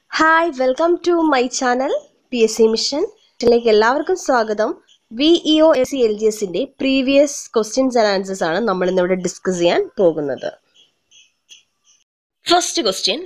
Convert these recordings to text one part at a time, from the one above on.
hi welcome to my channel P S C mission ഇതിലേക്ക് എല്ലാവർക്കും സ്വാഗതം V E O S C L G എസിന്റെ previous questions and answers ആണ് നമ്മൾ ഇന്നിവിടെ ഡിസ്കസ് ചെയ്യാൻ പോകുന്നത് ഫസ്റ്റ് ക്വസ്റ്റ്യൻ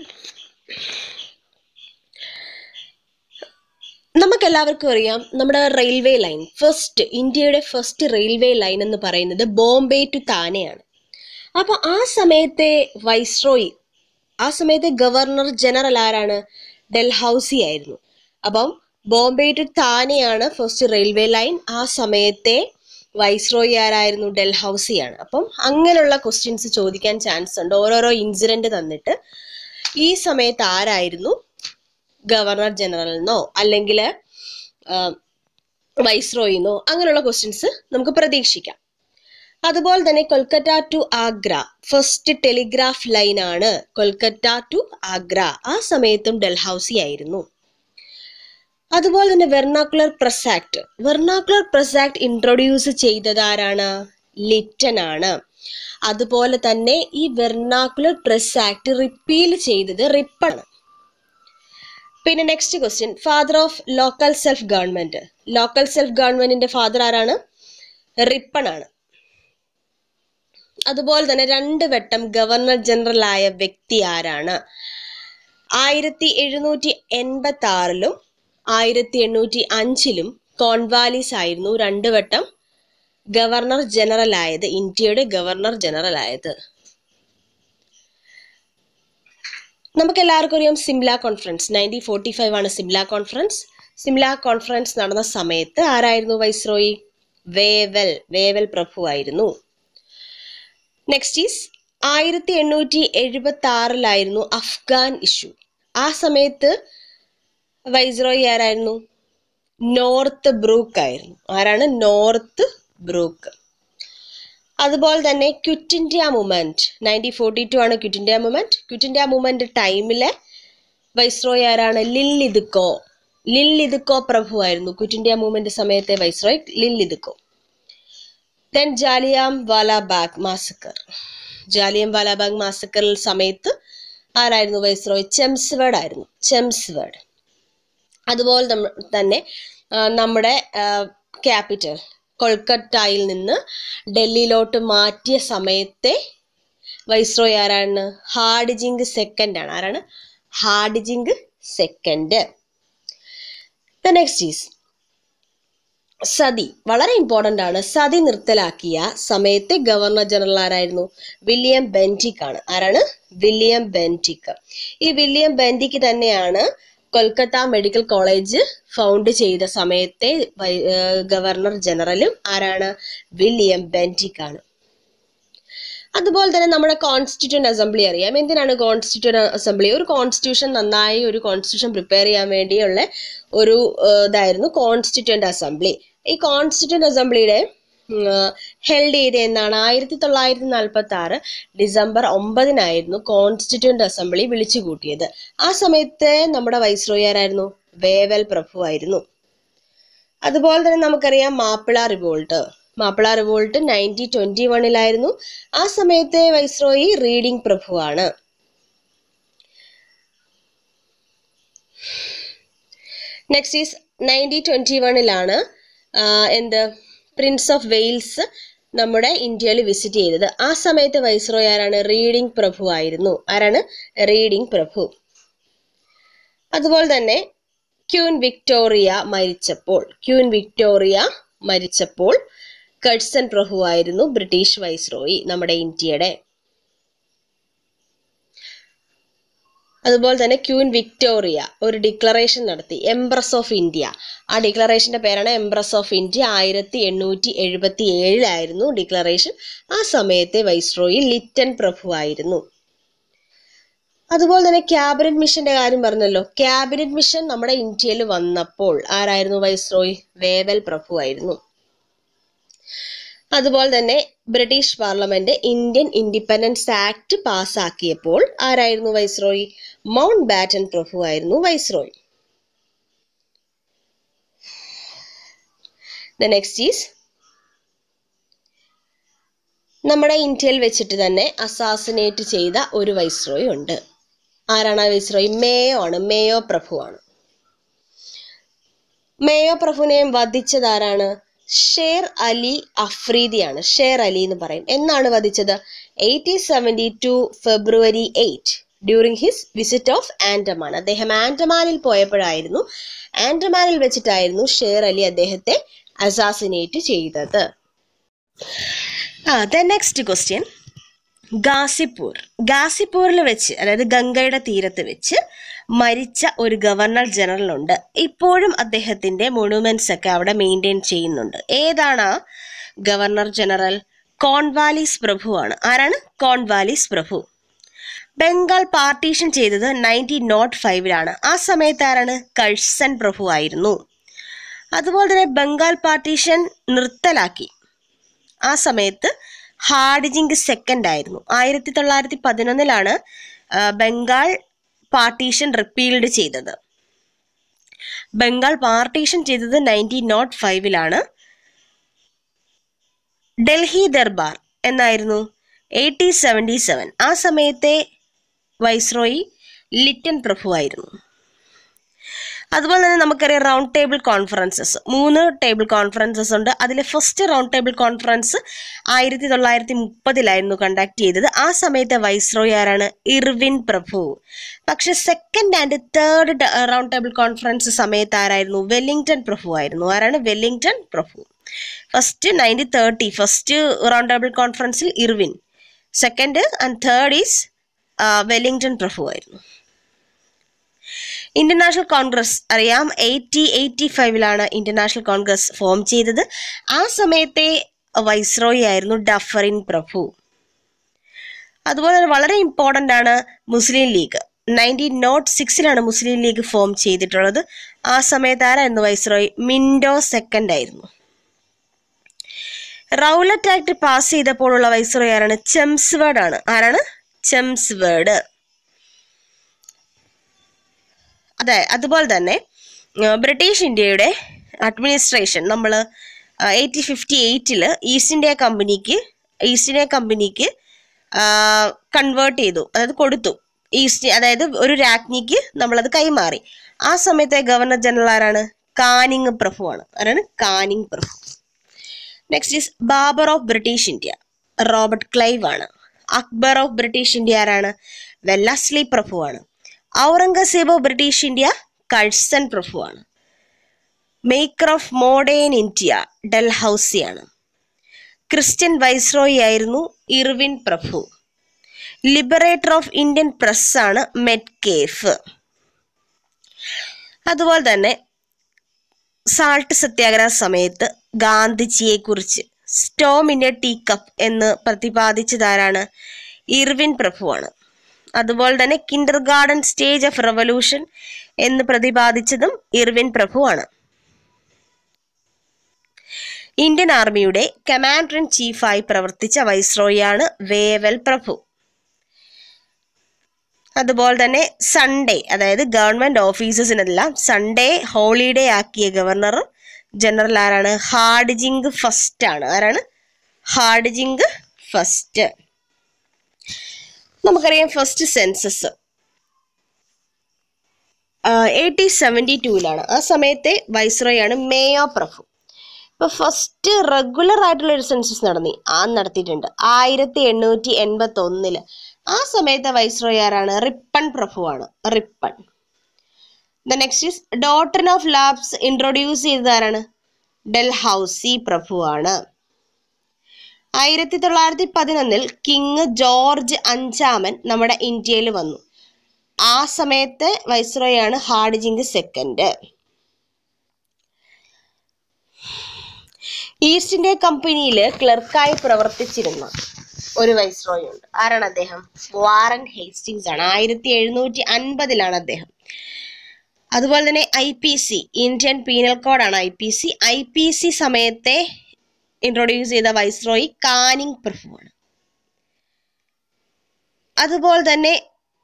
നമുക്ക് എല്ലാവർക്കും അറിയാം നമ്മുടെ റെയിൽവേ ലൈൻ ഫസ്റ്റ് ഇന്ത്യയുടെ ഫസ്റ്റ് റെയിൽവേ ലൈൻ എന്ന് പറയുന്നത് ബോംബെ ടു താനെയാണ് അപ്പോൾ ആ സമയത്തെ വൈസ്രോയി ആ സമയത്തെ ഗവർണർ ജനറൽ ആരാണ് ഡൽഹൌസി ആയിരുന്നു അപ്പം ബോംബെ ടു താനെയാണ് ഫസ്റ്റ് റെയിൽവേ ലൈൻ ആ സമയത്തെ വൈസ്രോയി ആരായിരുന്നു ഡൽഹൌസിയാണ് അപ്പം അങ്ങനെയുള്ള ക്വസ്റ്റ്യൻസ് ചോദിക്കാൻ ചാൻസ് ഉണ്ട് ഓരോരോ ഇൻസിഡന്റ് തന്നിട്ട് ഈ സമയത്ത് ആരായിരുന്നു ഗവർണർ ജനറൽ എന്നോ അല്ലെങ്കിൽ വൈസ്രോയിന്നോ അങ്ങനെയുള്ള ക്വസ്റ്റ്യൻസ് നമുക്ക് പ്രതീക്ഷിക്കാം അതുപോലെ തന്നെ Kolkata to Agra first telegraph line ആണ് കൊൽക്കത്ത ടു ആഗ്ര ആ സമയത്തും ഡൽഹൌസി ആയിരുന്നു അതുപോലെ തന്നെ vernacular press act vernacular press act introduce ചെയ്തത് ആരാണ് ലിറ്റൻ ആണ് അതുപോലെ തന്നെ ഈ വെർണാക്കുലർ പ്രസ് ആക്ട് റിപ്പീൽ ചെയ്തത് റിപ്പൺ പിന്നെ next question father of local self government local self ഗവൺമെന്റിന്റെ ഫാദർ ആരാണ് റിപ്പൺ ആണ് അതുപോലെ തന്നെ രണ്ട് വട്ടം ഗവർണർ ജനറൽ ആയ വ്യക്തി ആരാണ് ആയിരത്തി എഴുന്നൂറ്റി എൺപത്തി ആറിലും ആയിരത്തി എണ്ണൂറ്റി അഞ്ചിലും കോൺവാലിസ് ആയിരുന്നു രണ്ട് വട്ടം ഗവർണർ ജനറൽ ആയത് ഇന്ത്യയുടെ ഗവർണർ ജനറൽ ആയത് നമുക്ക് എല്ലാവർക്കും അറിയാം Simla conference nineteen forty five ആണ് സിംല കോൺഫറൻസ് സിംല കോൺഫറൻസ് നടന്ന സമയത്ത് ആരായിരുന്നു വൈസ്രോയി വേവൽ വേവൽ പ്രഭു ആയിരുന്നു നെക്സ്റ്റ് ഈസ് ആയിരത്തി എണ്ണൂറ്റി എഴുപത്തി ആറിലായിരുന്നു അഫ്ഗാൻ ഇഷ്യൂ ആ സമയത്ത് വൈസ്രോയി ആരായിരുന്നു നോർത്ത് ബ്രൂക്ക് ആയിരുന്നു ആരാണ് നോർത്ത് ബ്രൂക്ക് അതുപോലെ തന്നെ quit India movement nineteen forty two ആണ് quit India movement quit India movement ടൈമിലെ വൈസ്രോയ് ആരാണ് ലില്ലിതുക്കോ ലില്ലിതുക്കോ പ്രഭു ആയിരുന്നു ക്വിറ്റ് ഇന്ത്യ മൂവ്മെന്റ് സമയത്തെ viceroy Linlithgow then Jallianwala massacre Jallianwala മാസക്കറിൽ സമയത്ത് ആരായിരുന്നു വൈസ്രോയ് ചെംസ്വേഡ് ആയിരുന്നു ചെംസ്വേഡ് അതുപോലെ തന്നെ നമ്മുടെ ക്യാപിറ്റൽ കൊൽക്കത്തയിൽ നിന്ന് ഡൽഹിയിലോട്ട് മാറ്റിയ സമയത്തെ വൈസ്രോയ് ആരാണ് ഹാർഡിജിങ്ക് സെക്കൻഡ് ആണ് ആരാണ് Hardinge second the next is sati വളരെ ഇമ്പോർട്ടൻ്റ് ആണ് സതി നിർത്തലാക്കിയ സമയത്തെ ഗവർണർ ജനറൽ ആരായിരുന്നു വില്യം ബെൻറ്റിക് ആണ് ആരാണ് വില്യം ബെൻറ്റിക് ഈ വില്യം ബെൻറ്റിക് തന്നെയാണ് കൊൽക്കത്ത മെഡിക്കൽ കോളേജ് ഫൗണ്ട് ചെയ്ത സമയത്തെ ഗവർണർ ജനറലും ആരാണ് വില്യം ബെൻറ്റിക് ആണ് അതുപോലെ തന്നെ നമ്മുടെ കോൺസ്റ്റിറ്റ്യൂന്റ് അസംബ്ലി അറിയാം എന്തിനാണ് കോൺസ്റ്റിറ്റ്യൂന്റ് അസംബ്ലി ഒരു കോൺസ്റ്റിറ്റ്യൂഷൻ നന്നായി ഒരു കോൺസ്റ്റിറ്റ്യൂഷൻ പ്രിപ്പയർ ചെയ്യാൻ വേണ്ടിയുള്ള ഒരു ഇതായിരുന്നു കോൺസ്റ്റിറ്റ്യൂന്റ് അസംബ്ലി ഈ കോൺസ്റ്റിറ്റ്യൂന്റ് അസംബ്ലിയുടെ ഹെൽഡ് ചെയ്ത എന്നാണ് ആയിരത്തി തൊള്ളായിരത്തി നാൽപ്പത്തി ആറ് ഡിസംബർ ഒമ്പതിനായിരുന്നു കോൺസ്റ്റിറ്റ്യൂന്റ് അസംബ്ലി വിളിച്ചു കൂട്ടിയത് ആ സമയത്ത് നമ്മുടെ വൈസ്രോയറായിരുന്നു വേവൽ പ്രഭു ആയിരുന്നു അതുപോലെ തന്നെ നമുക്കറിയാം Mappila revolt Mappila revolt nineteen twenty വണ്ണിലായിരുന്നു ആ സമയത്തെ വൈസ്രോയി റീഡിംഗ് പ്രഭുവാണ് നെക്സ്റ്റ് ഈസ് നയൻറ്റീൻ ട്വന്റി വണ്ണിലാണ് എന്ത് പ്രിൻസ് ഓഫ് വെയിൽസ് നമ്മുടെ ഇന്ത്യയിൽ വിസിറ്റ് ചെയ്തത് ആ സമയത്ത് വൈസ്രോയ് ആരാണ് റീഡിംഗ് പ്രഭു ആയിരുന്നു ആരാണ് റീഡിംഗ് പ്രഭു അതുപോലെ തന്നെ ക്യൂൻ വിക്ടോറിയ മരിച്ചപ്പോൾ ക്യൂൻ വിക്ടോറിയ മരിച്ചപ്പോൾ കഡ്സൺ പ്രഭു ആയിരുന്നു ബ്രിട്ടീഷ് വൈസ്രോയി നമ്മുടെ ഇന്ത്യയുടെ അതുപോലെ തന്നെ ക്യൂൻ വിക്ടോറിയ ഒരു ഡിക്ലറേഷൻ നടത്തി എംബ്രസ് ഓഫ് ഇന്ത്യ ആ ഡിക്ലറേഷന്റെ പേരാണ് എംബ്രസ് ഓഫ് ഇന്ത്യ ആയിരത്തി എണ്ണൂറ്റി എഴുപത്തി ഏഴിലായിരുന്നു ഡിക്ലറേഷൻ ആ സമയത്തെ വൈസ്രോയി ലിറ്റൻ പ്രഭു ആയിരുന്നു അതുപോലെ തന്നെ ക്യാബിനറ്റ് മിഷന്റെ കാര്യം പറഞ്ഞല്ലോ ക്യാബിനറ്റ് മിഷൻ നമ്മുടെ ഇന്ത്യയിൽ വന്നപ്പോൾ ആരായിരുന്നു വൈസ്രോയി വേവൽ പ്രഭു ആയിരുന്നു അതുപോലെ തന്നെ British parliament Indian independence act പാസ്സാക്കിയപ്പോൾ ആരായിരുന്നു വൈസ്രോയി മൗണ്ട് ബാറ്റൻ പ്രഭു ആയിരുന്നു വൈസ്രോയി ദ നെക്സ്റ്റ് ഈസ് നമ്മുടെ ഇന്ത്യയിൽ വെച്ചിട്ട് തന്നെ അസാസിനേറ്റ് ചെയ്ത ഒരു വൈസ്രോയി ഉണ്ട് ആരാണ് ആ വൈസ്രോയി മേയോ ആണ് മേയോ പ്രഭുവാണ് മേയോ പ്രഭുവിനെയും വധിച്ചത് ആരാണ് ഷേർ അലി അഫ്രീദിയാണ് ഷേർ അലി എന്ന് പറയും എന്നാണ് വധിച്ചത് eighteen seventy two February eight during his visit of Andaman അദ്ദേഹം ആൻഡമാനിൽ പോയപ്പോഴായിരുന്നു ആൻഡമാനിൽ വെച്ചിട്ടായിരുന്നു ഷേർ അലി അദ്ദേഹത്തെ അസാസിനേറ്റ് ചെയ്തത് ആ ദ നെക്സ്റ്റ് ക്വസ്റ്റ്യൻ ഗാസിപ്പൂർ ഗാസിപ്പൂരിൽ വെച്ച് അതായത് ഗംഗയുടെ തീരത്ത് വെച്ച് മരിച്ച ഒരു ഗവർണർ ജനറൽ ഉണ്ട് ഇപ്പോഴും അദ്ദേഹത്തിന്റെ മൊണുമെന്റ്സ് ഒക്കെ അവിടെ മെയിൻറ്റെയിൻ ചെയ്യുന്നുണ്ട് ഏതാണ് ആ ഗവർണർ ജനറൽ കോൺവാലിസ് പ്രഭുവാണ് ആരാണ് കോൺവാലിസ് പ്രഭു ബംഗാൾ പാർട്ടീഷൻ ചെയ്തത് നയൻറ്റീൻ നോട്ട് ഫൈവിലാണ് ആ സമയത്ത് ആരാണ് കഴ്സൻ പ്രഭു ആയിരുന്നു അതുപോലെ തന്നെ ബംഗാൾ പാർട്ടീഷൻ നിർത്തലാക്കി ആ സമയത്ത് ഹാഡിജിങ്ക് സെക്കൻഡ് ആയിരുന്നു ആയിരത്തി തൊള്ളായിരത്തി പതിനൊന്നിലാണ് ബംഗാൾ പാർട്ടീഷൻ റിപ്പീൽഡ് ചെയ്തത് ബംഗാൾ പാർട്ടീഷൻ ചെയ്തത് നയൻറ്റീൻ നോട്ട് ഫൈവിലാണ് ഡൽഹി ദർബാർ എന്നായിരുന്നു എയ്റ്റി സെവൻറ്റി സെവൻ ആ സമയത്തെ വൈസ്രോയി ലിറ്റൻ പ്രഭു ആയിരുന്നു അതുപോലെ തന്നെ നമുക്കറിയാം റൗണ്ട് ടേബിൾ കോൺഫറൻസസ് മൂന്ന് ടേബിൾ കോൺഫറൻസസ് ഉണ്ട് അതിലെ ഫസ്റ്റ് റൗണ്ട് ടേബിൾ കോൺഫറൻസ് ആയിരത്തി തൊള്ളായിരത്തി മുപ്പതിലായിരുന്നു കണ്ടക്ട് ചെയ്തത് ആ സമയത്തെ വൈസ്രോയി ആരാണ് ഇർവിൻ പ്രഭു പക്ഷെ second and third round table conference സമയത്ത് ആരായിരുന്നു വെല്ലിംഗ്ടൺ പ്രഭു ആയിരുന്നു ആരാണ് വെല്ലിംഗ്ടൺ പ്രഭു first nineteen thirty first round table കോൺഫറൻസിൽ Irwin second and third is Willingdon പ്രഭു ആയിരുന്നു ഇന്ത്യൻ നാഷണൽ കോൺഗ്രസ് അറിയാം എയ്റ്റി എയ്റ്റി ഫൈവിലാണ് ഇന്ത്യൻ നാഷണൽ കോൺഗ്രസ് ഫോം ചെയ്തത് ആ സമയത്തെ വൈസ്രോയി ആയിരുന്നു ഡഫറിൻ പ്രഭു അതുപോലെ തന്നെ വളരെ ഇമ്പോർട്ടൻ്റ് ആണ് മുസ്ലിം ലീഗ് നയൻറ്റീൻ നോട്ട് സിക്സിലാണ് മുസ്ലിം ലീഗ് ഫോം ചെയ്തിട്ടുള്ളത് ആ സമയത്ത് ആരായിരുന്നു വൈസ്രോയി മിൻഡോ സെക്കൻഡ് ആയിരുന്നു റൗലറ്റ് ആക്ട് പാസ് ചെയ്തപ്പോഴുള്ള വൈസ്രോയി ആരാണ് ചെംസ്വേർഡ് ആണ് ആരാണ് ചെംസ്വേർഡ് അതെ അതുപോലെ തന്നെ ആ, ബ്രിട്ടീഷ് ഇന്ത്യയുടെ അഡ്മിനിസ്ട്രേഷൻ നമ്മൾ എയ്റ്റീൻ ഫിഫ്റ്റി എയ്റ്റിൽ ഈസ്റ്റ് ഇന്ത്യ കമ്പനിക്ക് ഈസ്റ്റ് ഇന്ത്യ കമ്പനിക്ക് കൺവേർട്ട് ചെയ്തു അതായത് കൊടുത്തു ഈസ്റ്റ് അതായത് ഒരു രാജ്ഞിക്ക് നമ്മളത് കൈമാറി ആ സമയത്തെ ഗവർണർ ജനറൽ ആരാണ് കാനിങ് പ്രഭു ആണ് ആരാണ് കാനിങ് പ്രഭു next is Babur of British India Robert Clive ആണ് അക്ബർ ഓഫ് ബ്രിട്ടീഷ് ഇന്ത്യ ആരാണ് വെല്ലസ്ലി പ്രഭു ആണ് Aurangzeb of British India Curzon പ്രഭു ആണ് maker of modern India Dalhousie ആണ് ക്രിസ്ത്യൻ വൈസ്രോയി ആയിരുന്നു ഇർവിൻ പ്രഭു ലിബറേറ്റർ ഓഫ് ഇന്ത്യൻ പ്രസ് ആണ് മെറ്റ്കേഫ് അതുപോലെ തന്നെ സാൾട്ട് സത്യാഗ്രഹ സമയത്ത് ഗാന്ധിജിയെ കുറിച്ച് storm in a tea cup എന്ന് പ്രതിപാദിച്ചതാരാണ് ഇർവിൻ പ്രഭുവാണ് അതുപോലെ തന്നെ kindergarten stage of revolution എന്ന് പ്രതിപാദിച്ചതും ഇർവിൻ പ്രഭുവാണ് ഇന്ത്യൻ ആർമിയുടെ കമാൻഡർ ഇൻ ചീഫായി പ്രവർത്തിച്ച വൈസ്രോയാണ് വേവൽ പ്രഭു അതുപോലെ തന്നെ സൺഡേ അതായത് ഗവൺമെന്റ് ഓഫീസസിനെല്ലാം സൺഡേ ഹോളിഡേ ആക്കിയ ഗവർണർ ജനറൽ ആരാണ് ഹാർഡ്ജിങ്ക് ഫസ്റ്റ് ആണ് ആരാണ് ഹാർഡ്ജിങ്ക് ഫസ്റ്റ് നമുക്കറിയാം ഫസ്റ്റ് സെൻസസ് എയ്റ്റീൻ സെവൻറ്റി ടൂവിലാണ് ആ സമയത്തെ വൈസ്രോയാണ് മേയോ പ്രഭു ഇപ്പൊ ഫസ്റ്റ് റെഗുലർ ആയിട്ടുള്ള ഒരു സെൻസസ് നടന്നി ആ നടത്തിയിട്ടുണ്ട് ആയിരത്തി എണ്ണൂറ്റി എൺപത്തി ഒന്നില് ആ സമയത്തെ വൈസ്രോയി ആരാണ് റിപ്പൺ പ്രഭുവാണ് റിപ്പൺ ദ നെക്സ്റ്റ് ഇസ് ഡോട്ടർ ഓഫ് ലാബ്സ് ഇൻട്രൊഡ്യൂസ് ചെയ്തത് ആരാണ് ഡൽഹൌസി പ്രഭുവാണ് ആയിരത്തി തൊള്ളായിരത്തി പതിനൊന്നിൽ കിങ് ജോർജ് അഞ്ചാമൻ നമ്മുടെ ഇന്ത്യയിൽ വന്നു ആ സമയത്ത് വൈസ്രോയാണ് ഹാർഡ്ജിങ്ക് സെക്കൻഡ് ഈസ്റ്റ് ഇന്ത്യ കമ്പനിയിൽ ക്ലർക്കായി പ്രവർത്തിച്ചിരുന്ന ഒരു വൈസ്രോയി ഉണ്ട് ആരാണ് അദ്ദേഹം വാറൻ ഹേസ്റ്റിങ്സ് ആണ് ആയിരത്തി എഴുന്നൂറ്റി അൻപതിലാണ് അദ്ദേഹം അതുപോലെ തന്നെ I P C Indian penal കോഡാണ് I P C I P C സമയത്തെ ഇൻട്രൊഡ്യൂസ് ചെയ്ത വൈസ്രോയി കാനിങ് പ്രഭുവാണ് അതുപോലെ തന്നെ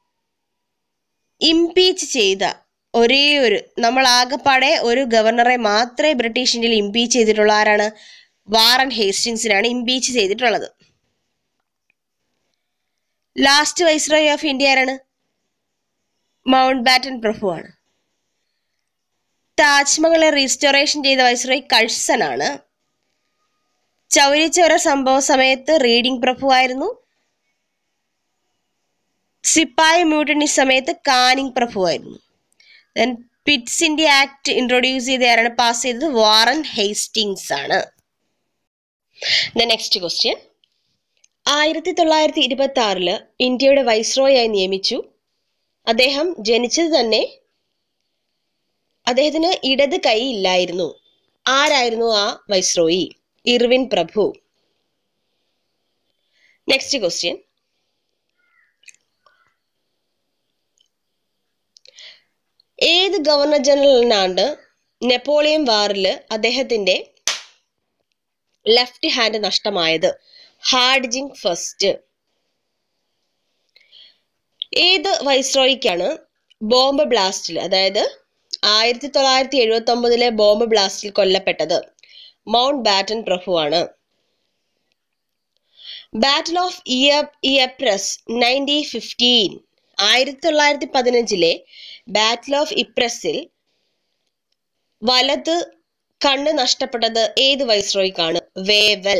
ഇംപീച്ച് ചെയ്ത ഒരേ ഒരു നമ്മൾ ആകെപ്പാടെ ഒരു ഗവർണറെ മാത്രമേ ബ്രിട്ടീഷ് ഇന്ത്യയിൽ ഇംപീച്ച് ചെയ്തിട്ടുള്ള ആരാണ് വാറൻ ഹേസ്റ്റിങ്സിനാണ് ഇംപീച്ച് ചെയ്തിട്ടുള്ളത് ലാസ്റ്റ് വൈസ്രോയി ഓഫ് ഇന്ത്യ ആരാണ് മൗണ്ട് ബാറ്റൻ പ്രഭുവാണ് താജ്മഹലെ റീസ്റ്റോറേഷൻ ചെയ്ത വൈസ്രോയി കഴ്സൺ ആണ് ചൗരിച്ചോര സംഭവ സമയത്ത് റീഡിംഗ് പ്രഭുവായിരുന്നു സിപ്പായി മ്യൂട്ടണി സമയത്ത് കാനിങ് പ്രഭുവായിരുന്നു then Pitt's India Act introduce ചെയ്ത ആരാണ് പാസ് ചെയ്തത് വാറൻ ഹേസ്റ്റിങ്സ് ആണ് ദ നെക്സ്റ്റ് ക്വസ്റ്റ്യൻ ആയിരത്തി തൊള്ളായിരത്തി ഇരുപത്തി ആറില് ഇന്ത്യയുടെ വൈസ്രോയായി നിയമിച്ചു അദ്ദേഹം ജനിച്ചത് തന്നെ അദ്ദേഹത്തിന് ഇടത് കൈ ഇല്ലായിരുന്നു ആരായിരുന്നു ആ വൈസ്രോയി ഇർവിൻ പ്രഭു നെക്സ്റ്റ് ക്വസ്റ്റ്യൻ ഏത് ഗവർണർ ജനറലിനാണ് നെപ്പോളിയൻ വാറിൽ അദ്ദേഹത്തിന്റെ ലെഫ്റ്റ് ഹാൻഡ് നഷ്ടമായത് ഹാർഡ്ജിങ് ഫസ്റ്റ് ഏത് വൈസ്രോയിക്കാണ് ബോംബ് ബ്ലാസ്റ്റിൽ അതായത് ആയിരത്തി തൊള്ളായിരത്തി എഴുപത്തി ഒമ്പതിലെ ബോംബ് ബ്ലാസ്റ്റിൽ കൊല്ലപ്പെട്ടത് മൗണ്ട് ബാറ്റൻ പ്രഭുവാണ് battle of Ypres nineteen fifteen ആയിരത്തി തൊള്ളായിരത്തി പതിനഞ്ചിലെ ബാറ്റിൽ ഓഫ് ഇപ്രസിൽ വലത് കണ്ണ് നഷ്ടപ്പെട്ടത് ഏത് വൈസ്രോയ്ക്കാണ് വേവൽ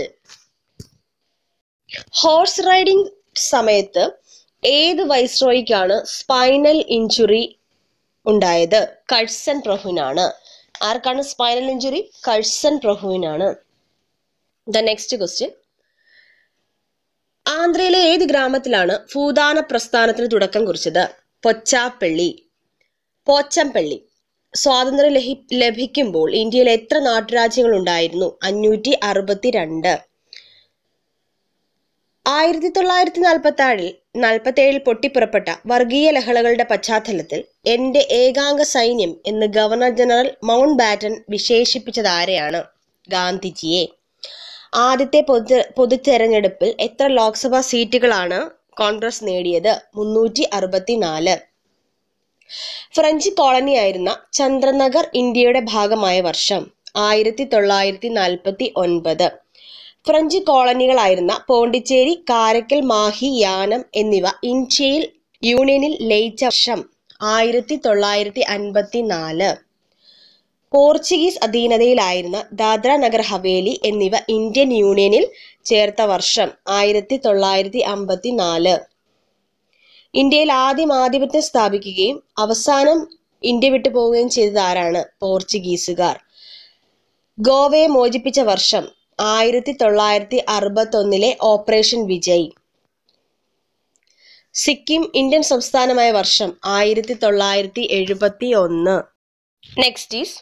ഹോഴ്സ് റൈഡിംഗ് സമയത്ത് ഏത് വൈസ്രോയ്ക്കാണ് സ്പൈനൽ ഇഞ്ചുറി ഉണ്ടായത് കഴ്സൺ പ്രഭുവിനാണ് ആർക്കാണ് സ്പൈനൽ ഇഞ്ചുറി കഴ്സൺ പ്രഭുവിനാണ് ദ നെക്സ്റ്റ് ക്വസ്റ്റ്യൻ ആന്ധ്രയിലെ ഏത് ഗ്രാമത്തിലാണ് ഭൂദാന പ്രസ്ഥാനത്തിന് തുടക്കം കുറിച്ചത് പൊച്ചാപ്പള്ളി പോച്ചംപള്ളി സ്വാതന്ത്ര്യം ലഹി ലഭിക്കുമ്പോൾ ഇന്ത്യയിൽ എത്ര നാട്ടുരാജ്യങ്ങൾ ഉണ്ടായിരുന്നു അഞ്ഞൂറ്റി അറുപത്തി രണ്ട് ആയിരത്തി തൊള്ളായിരത്തി നാൽപ്പത്തി ഏഴിൽ നാൽപ്പത്തി ഏഴിൽ പൊട്ടിപ്പുറപ്പെട്ട വർഗീയ ലഹളകളുടെ പശ്ചാത്തലത്തിൽ എന്റെ ഏകാംഗ സൈന്യം എന്ന് ഗവർണർ ജനറൽ മൗണ്ട് ബാറ്റൻ വിശേഷിപ്പിച്ചത് ആരെയാണ് ഗാന്ധിജിയെ ആദ്യത്തെ പൊതു പൊതു തെരഞ്ഞെടുപ്പിൽ എത്ര ലോക്സഭാ സീറ്റുകളാണ് കോൺഗ്രസ് നേടിയത് മുന്നൂറ്റി അറുപത്തിനാല് ഫ്രഞ്ച് കോളനിയായിരുന്ന ചന്ദ്രനഗർ ഇന്ത്യയുടെ ഭാഗമായ വർഷം ആയിരത്തി തൊള്ളായിരത്തി നാൽപ്പത്തി ഒൻപത് ഫ്രഞ്ച് കോളനികളായിരുന്ന പോണ്ടിച്ചേരി കാരക്കൽ മാഹി യാനം എന്നിവ ഇന്ത്യയിൽ യൂണിയനിൽ ലയിച്ച വർഷം ആയിരത്തി തൊള്ളായിരത്തി അൻപത്തി നാല് പോർച്ചുഗീസ് അധീനതയിലായിരുന്ന ദാദ്ര നഗർ ഹവേലി എന്നിവ ഇന്ത്യൻ യൂണിയനിൽ ചേർത്ത വർഷം ആയിരത്തി തൊള്ളായിരത്തി അമ്പത്തി നാല് ഇന്ത്യയിൽ ആദ്യം ആധിപത്യം സ്ഥാപിക്കുകയും അവസാനം ഇന്ത്യ വിട്ടു പോവുകയും ചെയ്തത് ആരാണ് പോർച്ചുഗീസുകാർ ഗോവയെ മോചിപ്പിച്ച വർഷം ആയിരത്തി തൊള്ളായിരത്തി അറുപത്തി ഒന്നിലെ ഓപ്പറേഷൻ വിജയ് സിക്കിം ഇന്ത്യൻ സംസ്ഥാനമായ വർഷം ആയിരത്തി തൊള്ളായിരത്തി എഴുപത്തി ഒന്ന് നെക്സ്റ്റ് ഈസ്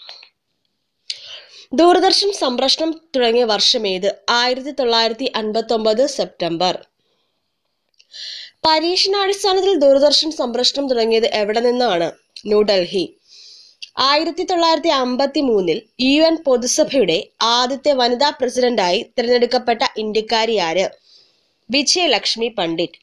ദൂരദർശൻ സംപ്രേഷണം തുടങ്ങിയ വർഷം ഏത് ആയിരത്തി തൊള്ളായിരത്തി അൻപത്തി ഒമ്പത് സെപ്റ്റംബർ പരീക്ഷണാടിസ്ഥാനത്തിൽ ദൂരദർശൻ സംപ്രേഷണം തുടങ്ങിയത് എവിടെ നിന്നാണ് ന്യൂഡൽഹി ആയിരത്തി തൊള്ളായിരത്തി അമ്പത്തി മൂന്നിൽ യു എൻ പൊതുസഭയുടെ ആദ്യത്തെ വനിതാ പ്രസിഡന്റായി തിരഞ്ഞെടുക്കപ്പെട്ട ഇന്ത്യക്കാരി ആര് വിജയലക്ഷ്മി പണ്ഡിറ്റ്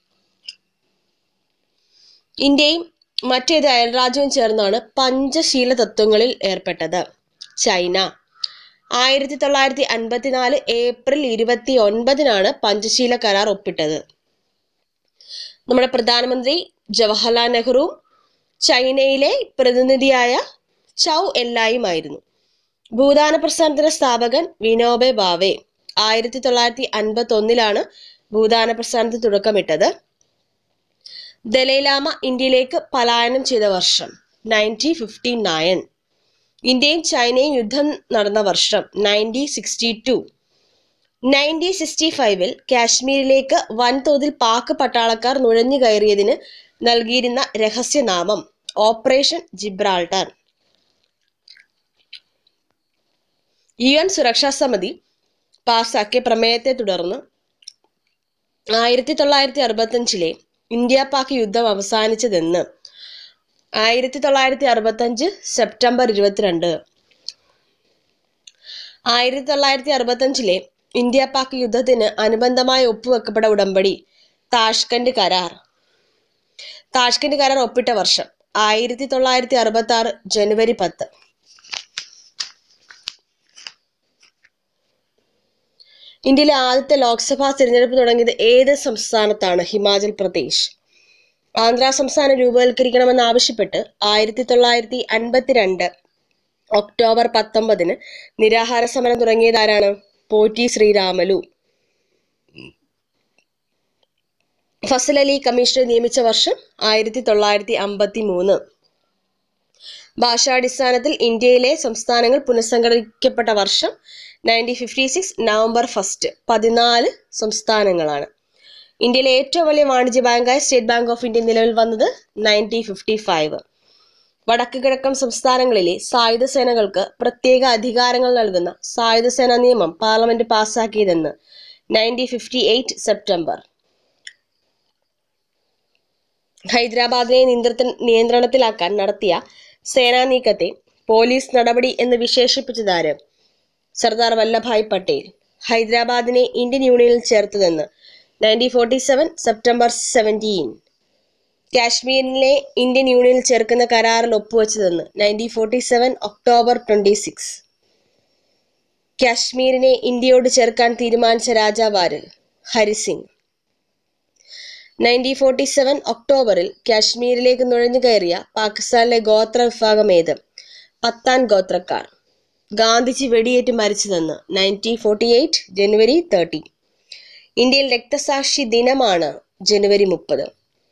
ഇന്ത്യയും മറ്റേത് അയൽരാജ്യവും ചേർന്നാണ് പഞ്ചശീല തത്വങ്ങളിൽ ഏർപ്പെട്ടത് ചൈന ആയിരത്തി തൊള്ളായിരത്തി അൻപത്തിനാല് ഏപ്രിൽ ഇരുപത്തി ഒൻപതിനാണ് പഞ്ചശീല കരാർ ഒപ്പിട്ടത് നമ്മുടെ പ്രധാനമന്ത്രി ജവഹർലാൽ നെഹ്റുവും ചൈനയിലെ പ്രതിനിധിയായ ചൗ എല്ലായുമായിരുന്നു ഭൂദാന പ്രസ്ഥാനത്തിന്റെ സ്ഥാപകൻ വിനോബെ ഭാവെ ആയിരത്തി തൊള്ളായിരത്തി അൻപത്തി ഒന്നിലാണ് ഭൂദാന പ്രസ്ഥാനത്തിന് തുടക്കമിട്ടത് ദലൈലാമ ഇന്ത്യയിലേക്ക് പലായനം ചെയ്ത വർഷം നയൻറ്റീൻ ഫിഫ്റ്റി നയൻ ഇന്ത്യയും ചൈനയും യുദ്ധം നടന്ന വർഷം nineteen sixty two nineteen sixty ഫൈവിൽ കാശ്മീരിലേക്ക് വൻതോതിൽ പാക് പട്ടാളക്കാർ നുഴഞ്ഞു കയറിയതിന് നൽകിയിരുന്ന രഹസ്യനാമം ഓപ്പറേഷൻ ജിബ്രാൾട്ടർ യു എൻ സുരക്ഷാ സമിതി പാസാക്കിയ പ്രമേയത്തെ തുടർന്ന് ആയിരത്തി തൊള്ളായിരത്തി അറുപത്തഞ്ചിലെ ഇന്ത്യ പാക് യുദ്ധം അവസാനിച്ചതെന്ന് ആയിരത്തി തൊള്ളായിരത്തി അറുപത്തഞ്ച് സെപ്റ്റംബർ ഇരുപത്തിരണ്ട് ആയിരത്തി തൊള്ളായിരത്തി അറുപത്തഞ്ചിലെ ഇന്ത്യ പാക് യുദ്ധത്തിന് അനുബന്ധമായി ഒപ്പുവെക്കപ്പെട്ട ഉടമ്പടി താഷ്കന്റ് കരാർ താഷ്കന്റ് കരാർ ഒപ്പിട്ട വർഷം ആയിരത്തി തൊള്ളായിരത്തി അറുപത്തി ആറ് ജനുവരി പത്ത് ഇന്ത്യയിലെ ആദ്യത്തെ ലോക്സഭാ തിരഞ്ഞെടുപ്പ് തുടങ്ങിയത് ഏത് സംസ്ഥാനത്താണ് ഹിമാചൽ പ്രദേശ് ആന്ധ്ര സംസ്ഥാനം രൂപവൽക്കരിക്കണമെന്ന് ആവശ്യപ്പെട്ട് ആയിരത്തി തൊള്ളായിരത്തി അൻപത്തിരണ്ട് ഒക്ടോബർ പത്തൊമ്പതിന് നിരാഹാര സമരം തുടങ്ങിയത് ആരാണ് പോറ്റി ശ്രീരാമലു ഫസൽ അലി കമ്മീഷനെ നിയമിച്ച വർഷം ആയിരത്തി തൊള്ളായിരത്തി അമ്പത്തി മൂന്ന് ഭാഷാടിസ്ഥാനത്തിൽ ഇന്ത്യയിലെ സംസ്ഥാനങ്ങൾ പുനഃസംഘടിക്കപ്പെട്ട വർഷം nineteen fifty six November first പതിനാല് സംസ്ഥാനങ്ങളാണ് ഇന്ത്യയിലെ ഏറ്റവും വലിയ വാണിജ്യ ബാങ്കായ സ്റ്റേറ്റ് ബാങ്ക് ഓഫ് ഇന്ത്യ നിലവിൽ വന്നത് നയൻറ്റീൻ ഫിഫ്റ്റി ഫൈവ് വടക്ക് കിഴക്കൻ സംസ്ഥാനങ്ങളിലെ സായുധ സേനകൾക്ക് പ്രത്യേക അധികാരങ്ങൾ നൽകുന്ന സായുധ സേനാ നിയമം പാർലമെന്റ് പാസാക്കിയതെന്ന് നയൻറ്റീൻ ഫിഫ്റ്റി എയ്റ്റ് സെപ്റ്റംബർ ഹൈദരാബാദിനെ നിയന്ത്രണ നിയന്ത്രണത്തിലാക്കാൻ നടത്തിയ സേനാ നീക്കത്തെ പോലീസ് നടപടി എന്ന് വിശേഷിപ്പിച്ചതാര് സർദാർ വല്ലഭായ് പട്ടേൽ ഹൈദരാബാദിനെ ഇന്ത്യൻ യൂണിയനിൽ ചേർത്തതെന്ന് nineteen forty seven September seventeen കാശ്മീരിനെ ഇന്ത്യൻ യൂണിയനിൽ ചേർക്കുന്ന കരാറിൽ ഒപ്പുവെച്ചതെന്ന് nineteen forty seven October twenty six കാശ്മീരിനെ ഇന്ത്യയോട് ചേർക്കാൻ തീരുമാനിച്ച രാജാവാര് ഹരിസിംഗ് നയൻറ്റീൻ ഫോർട്ടി സെവൻ ഒക്ടോബറിൽ കാശ്മീരിലേക്ക് നുഴഞ്ഞു കയറിയ പാകിസ്ഥാനിലെ ഗോത്ര വിഭാഗം ഏത് പത്താൻ ഗോത്രക്കാർ ഗാന്ധിജി വെടിയേറ്റ് മരിച്ചതെന്ന് nineteen forty eight January thirty ഇന്ത്യയിൽ രക്തസാക്ഷി ദിനമാണ് ജനുവരി മുപ്പത്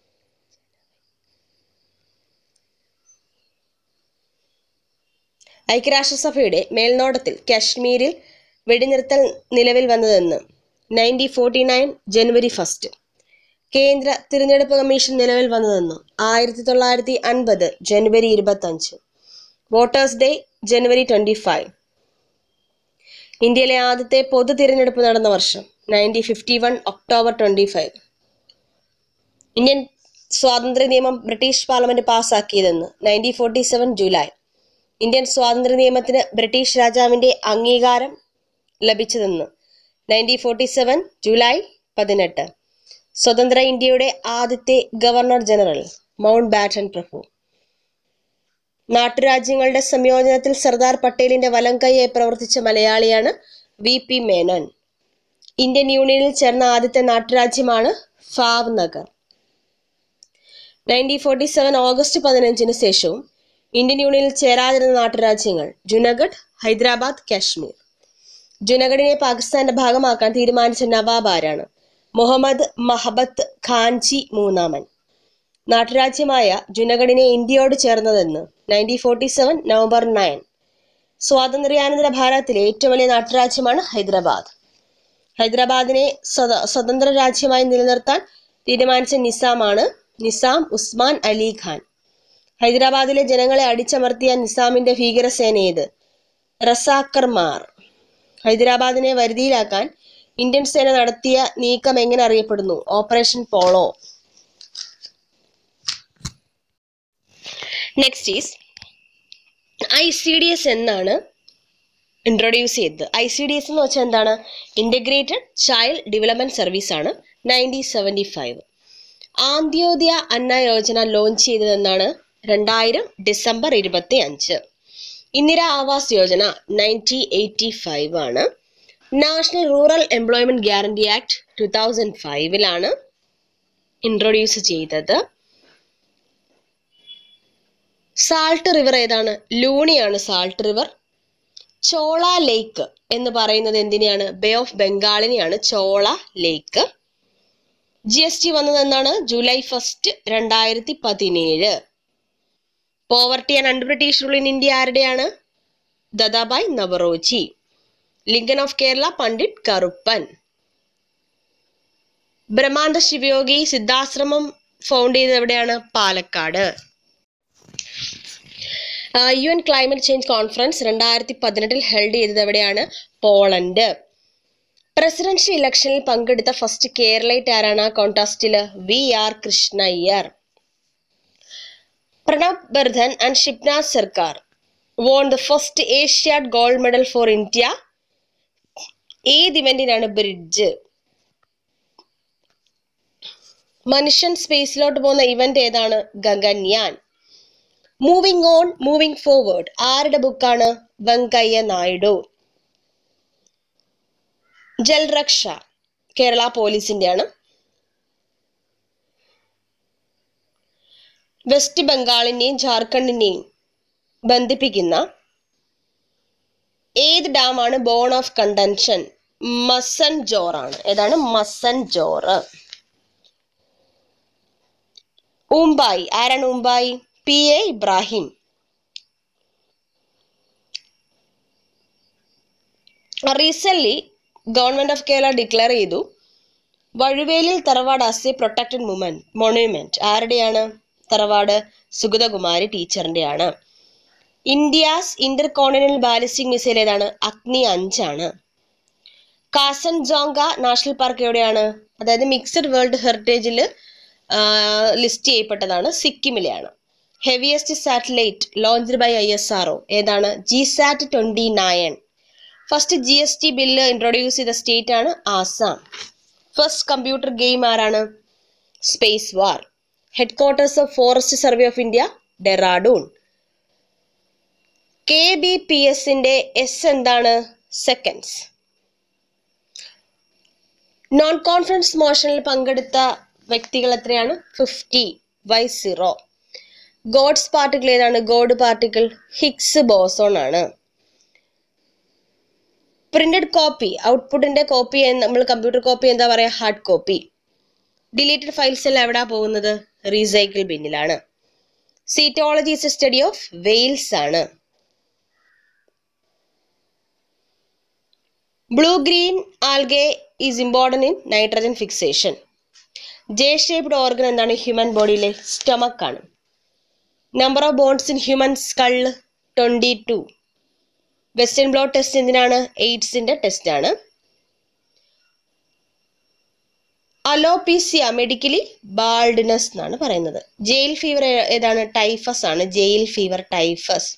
ഐക്യരാഷ്ട്രസഭയുടെ മേൽനോട്ടത്തിൽ കാശ്മീരിൽ വെടിനിർത്തൽ നിലവിൽ വന്നതെന്ന് nineteen forty nine January first കേന്ദ്ര തിരഞ്ഞെടുപ്പ് കമ്മീഷൻ നിലവിൽ വന്നതെന്ന് ആയിരത്തി തൊള്ളായിരത്തി അൻപത് ജനുവരി ഇരുപത്തഞ്ച് voters day January twenty five ഇന്ത്യയിലെ ആദ്യത്തെ പൊതു തിരഞ്ഞെടുപ്പ് നടന്ന വർഷം nineteen fifty one October twenty five Indian സ്വാതന്ത്ര്യ നിയമം ബ്രിട്ടീഷ് പാർലമെന്റ് പാസാക്കിയതെന്ന് nineteen forty seven July Indian സ്വാതന്ത്ര്യ നിയമത്തിന് ബ്രിട്ടീഷ് രാജാവിന്റെ അംഗീകാരം ലഭിച്ചതെന്ന് നയൻറ്റീൻ ഫോർട്ടി സെവൻ ജൂലൈ പതിനെട്ട് സ്വതന്ത്ര ഇന്ത്യയുടെ ആദ്യത്തെ ഗവർണർ ജനറൽ മൗണ്ട് ബാറ്റൻ പ്രഭു നാട്ടുരാജ്യങ്ങളുടെ സംയോജനത്തിൽ സർദാർ പട്ടേലിന്റെ വലം കൈയായി പ്രവർത്തിച്ച മലയാളിയാണ് വി പി മേനോൻ ഇന്ത്യൻ യൂണിയനിൽ ചേർന്ന ആദ്യത്തെ നാട്ടുരാജ്യമാണ് Bhavnagar nineteen forty seven August പതിനഞ്ചിന് ശേഷവും ഇന്ത്യൻ യൂണിയനിൽ ചേരാതിരുന്ന നാട്ടുരാജ്യങ്ങൾ ജുനഗഡ് ഹൈദരാബാദ് കാശ്മീർ ജുനഗഡിനെ പാകിസ്ഥാന്റെ ഭാഗമാക്കാൻ തീരുമാനിച്ച നവാബ് ആരാണ് മുഹമ്മദ് മഹബത്ത് ഖാൻജി മൂന്നാമൻ നാട്ടുരാജ്യമായ ജുനഗഡിനെ ഇന്ത്യയോട് ചേർന്നതെന്ന് nineteen forty seven November nine സ്വാതന്ത്ര്യാനന്തര ഭാരതത്തിലെ ഏറ്റവും വലിയ നാട്ടുരാജ്യമാണ് ഹൈദരാബാദ് ഹൈദരാബാദിനെ സ്വത- സ്വതന്ത്ര രാജ്യമായി നിലനിർത്താൻ തീരുമാനിച്ച നിസാമാണ് നിസാം ഉസ്മാൻ അലി ഖാൻ ഹൈദരാബാദിലെ ജനങ്ങളെ അടിച്ചമർത്തിയ നിസാമിന്റെ ഭീകരസേന ഏത് റസാക്കർമാർ ഹൈദരാബാദിനെ വരുതിയിലാക്കാൻ ഇന്ത്യൻ സേന നടത്തിയ നീക്കം എങ്ങനെ അറിയപ്പെടുന്നു operation Polo next is I C D S എന്നാണ് ഇൻട്രൊഡ്യൂസ് ചെയ്തത് ഐ സി ഡി എസ് എന്ന് വെച്ചാൽ എന്താണ് ഇന്റഗ്രേറ്റഡ് ചൈൽഡ് ഡെവലപ്മെന്റ് സർവീസ് ആണ് nineteen seventy five Antyodaya Anna Yojana launch ചെയ്തതെന്നാണ് രണ്ടായിരം ഡിസംബർ ഇരുപത്തി അഞ്ച് Indira Awas Yojana nineteen eighty five ആണ് national rural employment guarantee act two thousand ഫൈവിലാണ് ഇൻട്രൊഡ്യൂസ് ചെയ്തത് സാൾട്ട് റിവർ ഏതാണ് ലൂണിയാണ് സാൾട്ട് റിവർ ചോള ലേക്ക് എന്ന് പറയുന്നത് എന്തിനെയാണ് bay of ബംഗാളിനെയാണ് Chola lake G S T വന്നത് എന്നാണ് ജൂലൈ ഫസ്റ്റ് രണ്ടായിരത്തി പതിനേഴ് poverty and under British rule in India ആരുടെയാണ് Dadabhai Naoroji Lincoln of Kerala Pandit Karuppan Brahmananda Sivayogi Siddhashramam found ചെയ്തത് എവിടെയാണ് Palakkad U N climate change conference രണ്ടായിരത്തി പതിനെട്ടിൽ ഹെൽഡ് ചെയ്തത് എവിടെയാണ് പോളണ്ട് പ്രസിഡൻഷ്യൽ ഇലക്ഷനിൽ പങ്കെടുത്ത ഫസ്റ്റ് കേരളൈറ്റ് ആരാണ് ആ കോൺടാസ്റ്റില് V R Krishna Iyer Pranab Bardhan and Shipnath Sarkar won the first Asiad gold medal for India ഏത് ഇവന്റിനാണ് ബ്രിഡ്ജ് മനുഷ്യൻ സ്പേസിലോട്ട് പോകുന്ന ഇവന്റ് ഏതാണ് Gaganyaan moving on moving forward ആരുടെ ബുക്കാണ് വെങ്കയ്യ നായിഡു ജൽരക്ഷ കേരള പോലീസിന്റെ ആണ് വെസ്റ്റ് ബംഗാളിനെയും ജാർഖണ്ഡിനെയും ബന്ധിപ്പിക്കുന്ന ഏത് ഡാമാണ് ബോൺ ഓഫ് കണ്ടൻഷൻ മസൻ ജോറാണ് ഏതാണ് മസൻ ജോറ് ഊമ്പായി ആരാണ് ഊമ്പായി P A Ibrahim recent government of Kerala declare ചെയ്തു വഴുവേലിൽ തറവാട് as a protected moment monument ആരുടെയാണ് തറവാട് സുഗതകുമാരി ടീച്ചറിന്റെയാണ് India's inter continental ballistic missile ഏതാണ് അഗ്നി അഞ്ചാണ് കാസൻ ജോങ്ക നാഷണൽ പാർക്ക് എവിടെയാണ് അതായത് മിക്സഡ് വേൾഡ് ഹെറിറ്റേജിൽ ലിസ്റ്റ് ചെയ്യപ്പെട്ടതാണ് സിക്കിമിലെയാണ് heaviest satellite launched by I S R ഏതാണ് G sat twenty nine first G S T bill introduce ചെയ്ത സ്റ്റേറ്റ് ആണ് ആസാം ഫസ്റ്റ് കമ്പ്യൂട്ടർ ഗെയിം ആരാണ് space war headquarters of forest survey of India Dehradun K B P എസിന്റെ S എന്താണ് seconds non conference മോഷനിൽ പങ്കെടുത്ത വ്യക്തികൾ എത്രയാണ് fifty why zero god's particle ഏതാണ് ഗോഡ് പാർട്ടിക്കിൾ ഹിഗ്സ് ബോസോൺ ആണ് പ്രിന്റഡ് കോപ്പി ഔട്ട്പുട്ടിന്റെ കോപ്പി നമ്മൾ കമ്പ്യൂട്ടർ കോപ്പി എന്താ പറയാ ഹാർഡ് കോപ്പി ഡിലീറ്റഡ് ഫയൽസ് എല്ലാം എവിടാ പോകുന്നത് റീസൈക്കിൾ ബിന്നിലാണ് cetology is a study of Wales ആണ് blue green algae is important in nitrogen fixation J shaped organ എന്താണ് ഹ്യൂമൻ ബോഡിയിലെ സ്റ്റൊമക്ക് ആണ് number of bones in human skull twenty two western blot test എന്തിനാണ് എയ്ഡ്സിന്റെ test ആണ് alopecia medically baldness എന്നാണ് പറയുന്നത് jail fever ഏതാണ് ടൈഫസ് ആണ് jail fever typhus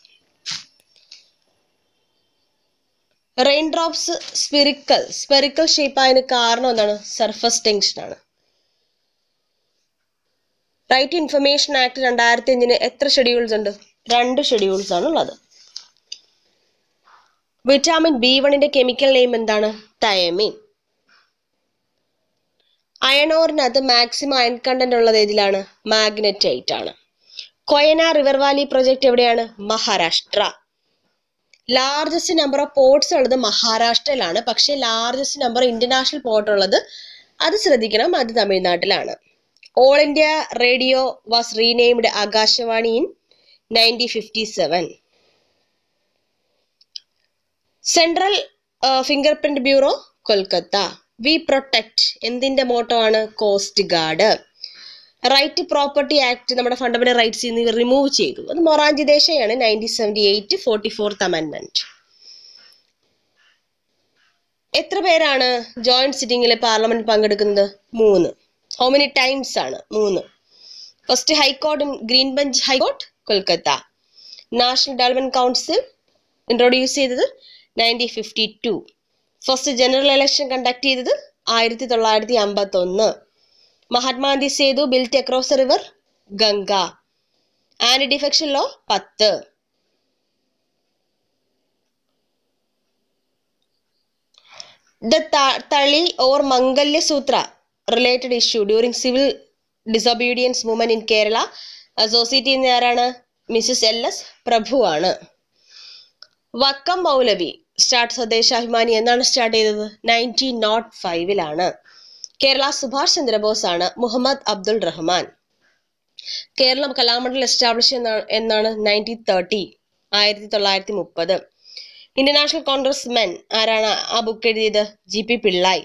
rain drops spirical spherical shape ആയതിന് കാരണം എന്താണ് സർഫസ് ടെൻഷൻ ആണ് റൈറ്റ് ഇൻഫർമേഷൻ ആക്ട് രണ്ടായിരത്തി അഞ്ചിന് എത്ര ഷെഡ്യൂൾസ് ഉണ്ട് രണ്ട് ഷെഡ്യൂൾസ് ആണ് ഉള്ളത് വിറ്റാമിൻ ബി വണ്ണിന്റെ കെമിക്കൽ നെയിം എന്താണ് തയമീൻ അയണോറിനകത്ത് മാക്സിമം അയൺ കണ്ടന്റ് ഉള്ളത് ഏതിലാണ് മാഗ്നറ്റൈറ്റ് ആണ് കൊയന റിവർ വാലി പ്രൊജക്ട് എവിടെയാണ് Maharashtra largest number of ports ഉള്ളത് മഹാരാഷ്ട്രയിലാണ് പക്ഷേ ലാർജസ്റ്റ് നമ്പർ ഇന്റർനാഷണൽ പോർട്ട് ഉള്ളത് അത് ശ്രദ്ധിക്കണം അത് തമിഴ്നാട്ടിലാണ് all India radio was renamed Akashvani in nineteen fifty seven central finger print bureau Kolkata we protect എന്തിന്റെ മോട്ടോ ആണ് coast guard right property act നമ്മുടെ ഫണ്ടമെന്റൽ റൈറ്റ്സ് നിന്ന് റിമൂവ് ചെയ്തു അത് മൊറാഞ്ചി ദേശയാണ് nineteen seventy eight forty fourth അമെൻമെന്റ് എത്ര പേരാണ് ജോയിന്റ് സിറ്റിംഗിൽ പാർലമെന്റ് പങ്കെടുക്കുന്നത് മൂന്ന് ഹൗ മെനി ടൈംസ് ആണ് മൂന്ന് first high court green bench high court Kolkata national development council introduce ചെയ്തത് nineteen fifty two first general election conduct ചെയ്തത് ആയിരത്തി തൊള്ളായിരത്തി അമ്പത്തി ഒന്ന് Mahatma Gandhi Setu built across river Ganga anti defection law പത്ത് the Thali or Mangalya Sutra related issue during civil disobedience movement in Kerala associate ചെയ്യുന്ന ആരാണ് Mises L S പ്രഭു ആണ് വക്കം മൗലവി സ്റ്റാർട്ട് സ്വദേശാഭിമാനി എന്നാണ് സ്റ്റാർട്ട് ചെയ്തത് നയൻറ്റീൻ നോട്ട് ഫൈവിലാണ് കേരള സുഭാഷ് ചന്ദ്രബോസ് ആണ് മുഹമ്മദ് അബ്ദുൾ റഹ്മാൻ കേരളം കലാമണ്ഡലം എസ്റ്റാബ്ലിഷ് എന്നാണ് എന്നാണ് നയൻറ്റീൻ തേർട്ടി ആയിരത്തി തൊള്ളായിരത്തി മുപ്പത് ഇന്റർനാഷണൽ കോൺഗ്രസ് മെൻ ആരാണ് ആ ബുക്ക് എഴുതിയത് ജി പി പിള്ളായി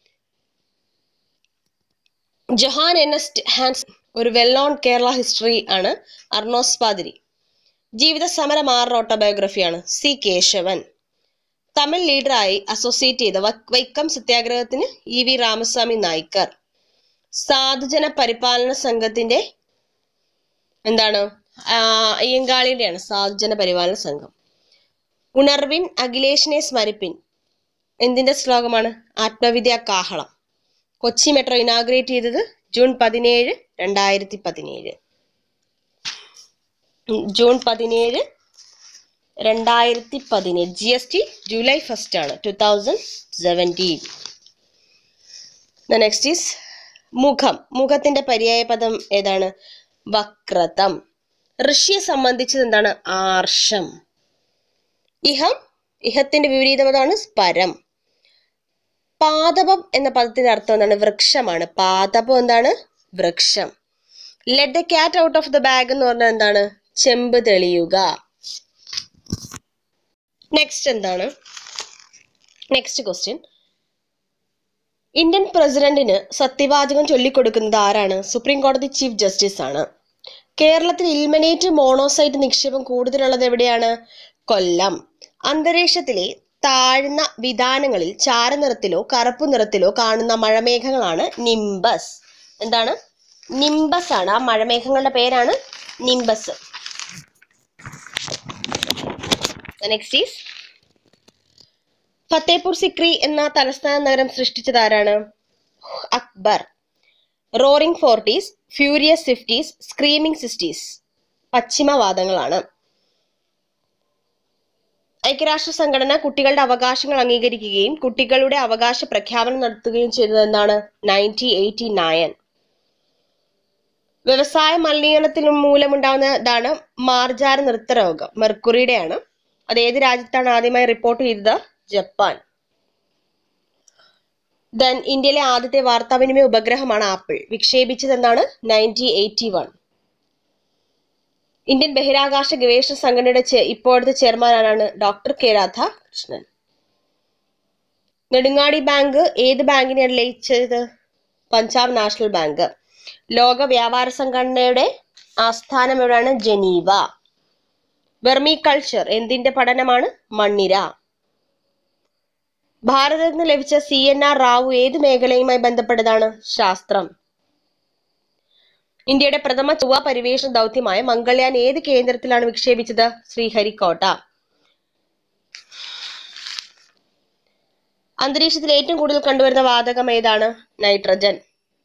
ജൊഹാൻ എനസ്റ്റ് ഹാൻസ് ഒരു വെൽ നോൺ കേരള ഹിസ്റ്ററി ആണ് അർണോസ് പാതിരി ജീവിത സമരം ആറ് ഓട്ടോബയോഗ്രഫിയാണ് സി കേശവൻ തമിഴ് ലീഡറായി അസോസിയേറ്റ് ചെയ്ത വ- വൈക്കം സത്യാഗ്രഹത്തിന് ഇ വി രാമസ്വാമി നായ്ക്കർ സാധുജന പരിപാലന സംഘത്തിന്റെ എന്താണ് ആ, അയ്യങ്കാളിയുടെയാണ് സാധുജന പരിപാലന സംഘം ഉണർവിൻ അഖിലേഷിനെ സ്മരിപ്പിൻ എന്തിന്റെ ശ്ലോകമാണ് ആത്മവിദ്യ കാഹളം കൊച്ചി മെട്രോ ഇനാഗ്രേറ്റ് ചെയ്തത് ജൂൺ പതിനേഴ് രണ്ടായിരത്തി പതിനേഴ് ഉം, ജൂൺ പതിനേഴ് രണ്ടായിരത്തി പതിനേഴ് G S T July first ആണ് two thousand seventeen next is മുഖം മുഖത്തിന്റെ പര്യായ പദം ഏതാണ് വക്രതം ഋഷിയെ സംബന്ധിച്ചത് എന്താണ് ആർഷം ഇഹം ഇഹത്തിന്റെ വിപരീതം എന്താണ് പരം പാദപം എന്ന പദത്തിന്റെ അർത്ഥം എന്താണ് വൃക്ഷമാണ് പാദപം എന്താണ് വൃക്ഷം let the cat out of the bag എന്ന് പറഞ്ഞാൽ എന്താണ് ചെമ്പ് തെളിയുക നെക്സ്റ്റ് എന്താണ് നെക്സ്റ്റ് ക്വസ്റ്റ്യൻ ഇന്ത്യൻ പ്രസിഡന്റിന് സത്യവാചകം ചൊല്ലിക്കൊടുക്കുന്നത് ആരാണ് സുപ്രീം കോടതി ചീഫ് ജസ്റ്റിസ് ആണ് കേരളത്തിൽ ഇൽമനേറ്റ് മോണോസൈറ്റ് നിക്ഷേപം കൂടുതലുള്ളത് എവിടെയാണ് കൊല്ലം അന്തരീക്ഷത്തിലെ താഴ്ന്ന വിധാനങ്ങളിൽ ചാരനിറത്തിലോ കറുപ്പ് നിറത്തിലോ കാണുന്ന മഴമേഘങ്ങളാണ് നിംബസ് എന്താണ് നിംബസ് ആണ് ആ മഴമേഘങ്ങളുടെ പേരാണ് nimbus next is Fatehpur Sikri എന്ന തലസ്ഥാന നഗരം സൃഷ്ടിച്ചത് ആരാണ് Akbar roaring forties furious fifties screaming sixties പശ്ചിമവാദങ്ങളാണ് ഐക്യരാഷ്ട്ര സംഘടന കുട്ടികളുടെ അവകാശങ്ങൾ അംഗീകരിക്കുകയും കുട്ടികളുടെ അവകാശ പ്രഖ്യാപനം നടത്തുകയും ചെയ്തത് എന്താണ് നയൻറ്റീൻ എയ്റ്റി നയൻ വ്യവസായ മലിനീകരണത്തിൽ മൂലമുണ്ടാകുന്നതാണ് മാർജാര നൃത്തരോഗം മെർക്കുറിയുടെയാണ് അത് ഏത് രാജ്യത്താണ് ആദ്യമായി റിപ്പോർട്ട് ചെയ്തത് ജപ്പാൻ ദെൻ ഇന്ത്യയിലെ ആദ്യത്തെ വാർത്താവിനിമയ ഉപഗ്രഹമാണ് ആപ്പിൾ വിക്ഷേപിച്ചത് എന്താണ് നയൻറ്റീൻ എയ്റ്റി വൺ ഇന്ത്യൻ ബഹിരാകാശ ഗവേഷണ സംഘടനയുടെ ചെ- ഇപ്പോഴത്തെ ചെയർമാൻ ആരാണ് doctor K Radhakrishnan Nedungadi bank ഏത് ബാങ്കിനെയാണ് ലയിച്ചത് പഞ്ചാബ് നാഷണൽ ബാങ്ക് ലോക വ്യാപാര സംഘടനയുടെ ആസ്ഥാനം എവിടെയാണ് ജനീവ വെർമി കൾച്ചർ എന്തിന്റെ പഠനമാണ് മണ്ണിര ഭാരതത്തിന് ലഭിച്ച സി എൻ ആർ റാവു ഏത് മേഖലയുമായി ബന്ധപ്പെട്ടതാണ് ശാസ്ത്രം ഇന്ത്യയുടെ പ്രഥമ ചൊവ്വ പരിവേഷണ ദൗത്യമായ മംഗൾയാൻ ഏത് കേന്ദ്രത്തിലാണ് വിക്ഷേപിച്ചത് ശ്രീഹരിക്കോട്ട അന്തരീക്ഷത്തിൽ ഏറ്റവും കൂടുതൽ കണ്ടുവരുന്ന വാതകം ഏതാണ് നൈട്രജൻ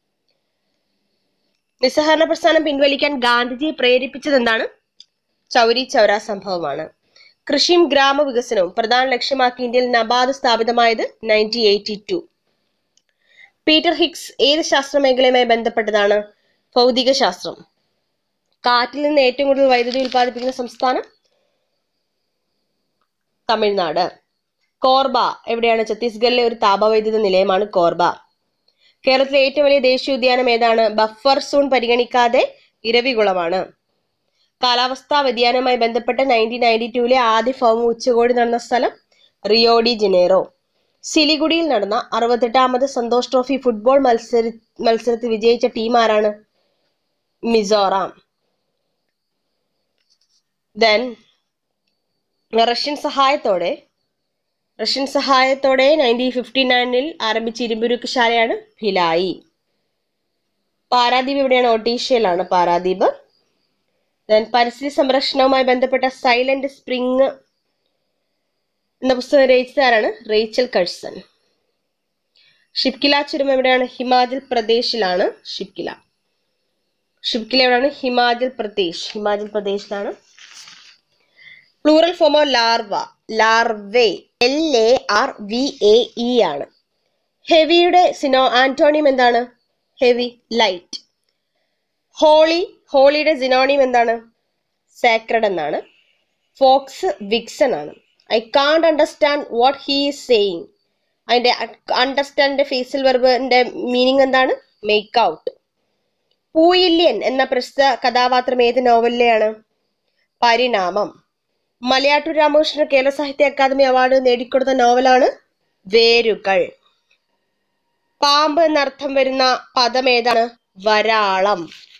നിസ്സഹകരണ പ്രസ്ഥാനം പിൻവലിക്കാൻ ഗാന്ധിജിയെ പ്രേരിപ്പിച്ചത് എന്താണ് ചൗരി ചൗര സംഭവമാണ് കൃഷിയും ഗ്രാമവികസനവും പ്രധാന ലക്ഷ്യമാക്കി ഇന്ത്യയിൽ നബാർഡ് സ്ഥാപിതമായത് nineteen eighty two Peter Higgs ഏത് ശാസ്ത്ര മേഖലയുമായി ബന്ധപ്പെട്ടതാണ് ഭൗതിക ശാസ്ത്രം കാറ്റിൽ നിന്ന് ഏറ്റവും കൂടുതൽ വൈദ്യുതി ഉൽപ്പാദിപ്പിക്കുന്ന സംസ്ഥാനം തമിഴ്നാട് കോർബ എവിടെയാണ് ഛത്തീസ്ഗഡിലെ ഒരു താപവൈദ്യുത നിലയമാണ് കോർബ കേരളത്തിലെ ഏറ്റവും വലിയ ദേശീയ ഉദ്യാനം ഏതാണ് ബഫർ സോൺ പരിഗണിക്കാതെ ഇരവികുളമാണ് കാലാവസ്ഥാ വ്യതിയാനവുമായി ബന്ധപ്പെട്ട് നയൻറ്റീൻ നയൻറ്റി ടൂവിലെ ആദ്യ ഫോം ഉച്ചകോടി നടന്ന സ്ഥലം റിയോ ഡി ജനേറോ സിലിഗുഡിയിൽ നടന്ന അറുപത്തെട്ടാമത് സന്തോഷ് ട്രോഫി ഫുട്ബോൾ മത്സര മത്സരത്തിൽ വിജയിച്ച ടീം ആരാണ് മിസോറാം ദെൻ റഷ്യൻ സഹായത്തോടെ റഷ്യൻ സഹായത്തോടെ നയൻറ്റീൻ ഫിഫ്റ്റി നയനിൽ ആരംഭിച്ച ഇരുമ്പുരുക്ക് ശാലയാണ് ഭിലായി പാരാദ്വീപ് എവിടെയാണ് ഒഡീഷയിലാണ് പാരാദ്വീപ് ദെൻ പരിസ്ഥിതി സംരക്ഷണവുമായി ബന്ധപ്പെട്ട സൈലന്റ് സ്പ്രിങ് എന്ന പുസ്തകം രചിച്ചതാരാണ് റേച്ചൽ കഴ്സൺ ഷിപ്കില ചുരം എവിടെയാണ് ഹിമാചൽ പ്രദേശിലാണ് ഷിപ്കില ഷിപ്കില എവിടെയാണ് ഹിമാചൽ പ്രദേശ് ഹിമാചൽ പ്രദേശിലാണ് plural form of larva larvae L A R V A E ആണ് ഹെവിയുടെ സിനോ ആന്റോണിയം എന്താണ് ഹെവി ലൈറ്റ് ഹോളി ഹോളിയുടെ സിനോണിയം എന്താണ് സാക്രഡ് എന്നാണ് ഫോക്സ് വിക്സൺ ആണ് I can't understand what he is saying അതിന്റെ അണ്ടർസ്റ്റാൻഡ് ഫേസിൽ വെർബിന്റെ മീനിങ് എന്താണ് മേക്ക് ഔട്ട് പൂയില്യൻ എന്ന പ്രസ്തുത കഥാപാത്രം ഏത് നോവലിലെയാണ് പരിണാമം മലയാറ്റൂർ രാമകൃഷ്ണൻ കേരള സാഹിത്യ അക്കാദമി അവാർഡ് നേടിക്കൊടുത്ത നോവലാണ് വേരുകൾ പാമ്പ് എന്നർത്ഥം വരുന്ന പദം ഏതാണ് വരാളം